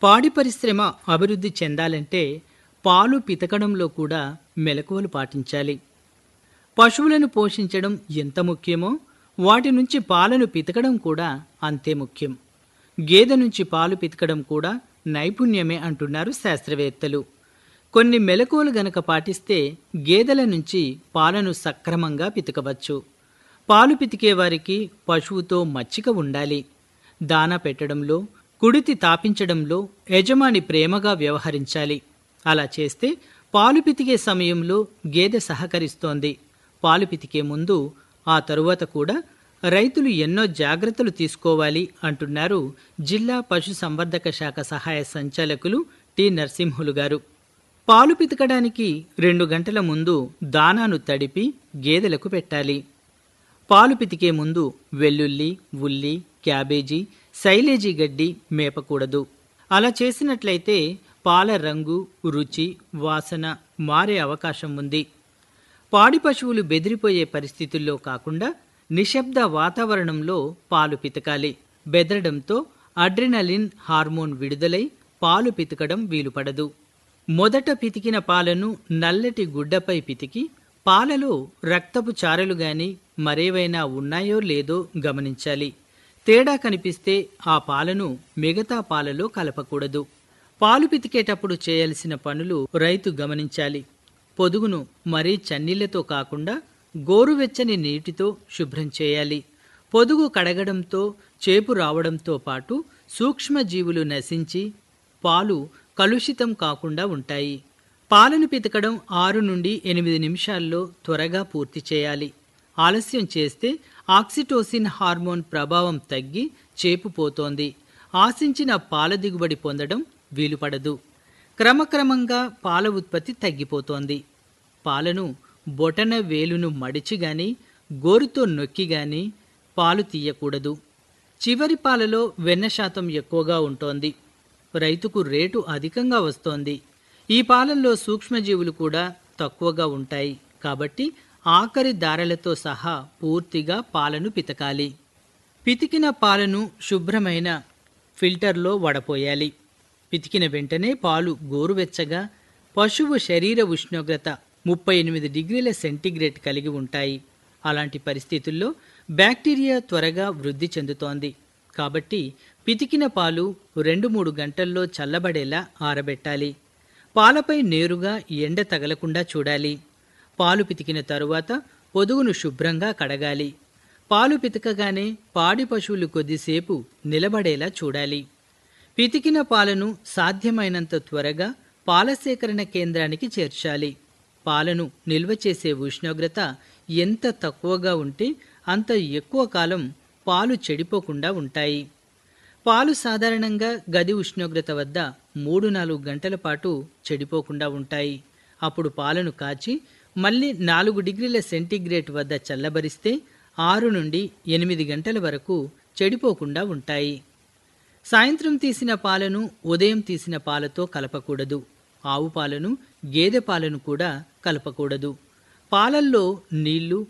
పాడి పరిశ్రమ అభివృద్ధి చెందాలంటే పాలు పితకడంలో కూడా మెలకువలు పాటించాలి పశువులను పోషించడం ఎంత ముఖ్యమో వాటి నుంచి పాలను పితకడం కూడా అంతే ముఖ్యం గేదె నుంచి పాలు పితకడం కూడా నైపుణ్యమే అంటున్నారు శాస్త్రవేత్తలు కొన్ని మెలకువలు గనక పాటిస్తే గేదెల నుంచి పాలను సక్రమంగా పితకవచ్చు పాలు పితికే వారికి పశువుతో మచ్చిక ఉండాలి దానా పెట్టడంలో కుడితి తాపించడంలో యజమాని ప్రేమగా వ్యవహరించాలి అలా చేస్తే పాలు పితికే సమయంలో గేదె సహకరిస్తోంది పాలు పితికే ముందు ఆ తరువాత కూడా రైతులు ఎన్నో జాగ్రత్తలు తీసుకోవాలి అంటున్నారు జిల్లా పశు సంవర్ధక శాఖ సహాయ సంచాలకులు టి నరసింహులు గారు పాలు పితకడానికి రెండు గంటల ముందు దానాను తడిపి గేదెలకు పెట్టాలి పాలు పితికే ముందు వెల్లుల్లి ఉల్లి క్యాబేజీ సైలేజీ గడ్డి మేపకూడదు అలా చేసినట్లయితే పాల రంగు రుచి వాసన మారే అవకాశం ఉంది పాడి పశువులు బెదిరిపోయే పరిస్థితుల్లో కాకుండా నిశ్శబ్ద వాతావరణంలో పాలు పితకాలి బెదరడంతో అడ్రినలిన్ హార్మోన్ విడుదలై పాలు పితకడం వీలుపడదు మొదట పితికిన పాలను నల్లటి గుడ్డపై పితికి పాలలో రక్తపు చారలు గాని మరేవైనా ఉన్నాయో లేదో గమనించాలి తేడా కనిపిస్తే ఆ పాలను మిగతా పాలలో కలపకూడదు పాలు పితికేటప్పుడు చేయాల్సిన పనులు రైతు గమనించాలి పొదుగును మరీ చన్నీళ్లతో కాకుండా గోరువెచ్చని నీటితో శుభ్రం చేయాలి పొదుగు కడగడంతో చేపు రావడంతో పాటు సూక్ష్మజీవులు నశించి పాలు కలుషితం కాకుండా ఉంటాయి పాలను పితకడం ఆరు నుండి ఎనిమిది నిమిషాల్లో త్వరగా పూర్తి చేయాలి ఆలస్యం చేస్తే ఆక్సిటోసిన్ హార్మోన్ ప్రభావం తగ్గి చేపు పోతోంది ఆశించిన పాల దిగుబడి పొందడం వీలుపడదు క్రమక్రమంగా పాల ఉత్పత్తి తగ్గిపోతోంది పాలను బొటన వేలును మడిచి గాని గోరుతో నొక్కి గాని పాలు తీయకూడదు చివరి పాలలో వెన్న శాతం ఎక్కువగా ఉంటోంది రైతుకు రేటు అధికంగా వస్తోంది ఈ పాలల్లో సూక్ష్మజీవులు కూడా తక్కువగా ఉంటాయి కాబట్టి ఆఖరి దారలతో సహా పూర్తిగా పాలను పితకాలి పితికిన పాలను శుభ్రమైన ఫిల్టర్లో వడపోయాలి పితికిన వెంటనే పాలు గోరువెచ్చగా పశువు శరీర ఉష్ణోగ్రత ముప్పై ఎనిమిది డిగ్రీల సెంటీగ్రేడ్ కలిగి ఉంటాయి అలాంటి పరిస్థితుల్లో బ్యాక్టీరియా త్వరగా వృద్ధి చెందుతోంది కాబట్టి పితికిన పాలు రెండు మూడు గంటల్లో చల్లబడేలా ఆరబెట్టాలి పాలపై నేరుగా ఎండ తగలకుండా చూడాలి పాలు పితికిన తరువాత పొదుగును శుభ్రంగా కడగాలి పాలు పితకగానే పాడి పశువులు కొద్దిసేపు నిలబడేలా చూడాలి పితికిన పాలను సాధ్యమైనంత త్వరగా పాల సేకరణ కేంద్రానికి చేర్చాలి పాలను నిల్వ చేసే ఉష్ణోగ్రత ఎంత తక్కువగా ఉంటే అంత ఎక్కువ కాలం పాలు చెడిపోకుండా ఉంటాయి పాలు సాధారణంగా గది ఉష్ణోగ్రత వద్ద మూడు నాలుగు గంటల పాటు చెడిపోకుండా ఉంటాయి అప్పుడు పాలను కాచి మళ్ళీ నాలుగు డిగ్రీల సెంటీగ్రేడ్ వద్ద చల్లబరిస్తే ఆరు నుండి ఎనిమిది గంటల వరకు చెడిపోకుండా ఉంటాయి సాయంత్రం తీసిన పాలను ఉదయం తీసిన పాలతో కలపకూడదు ఆవు పాలను గేదె పాలను కూడా కలపకూడదు పాలల్లో నీళ్లు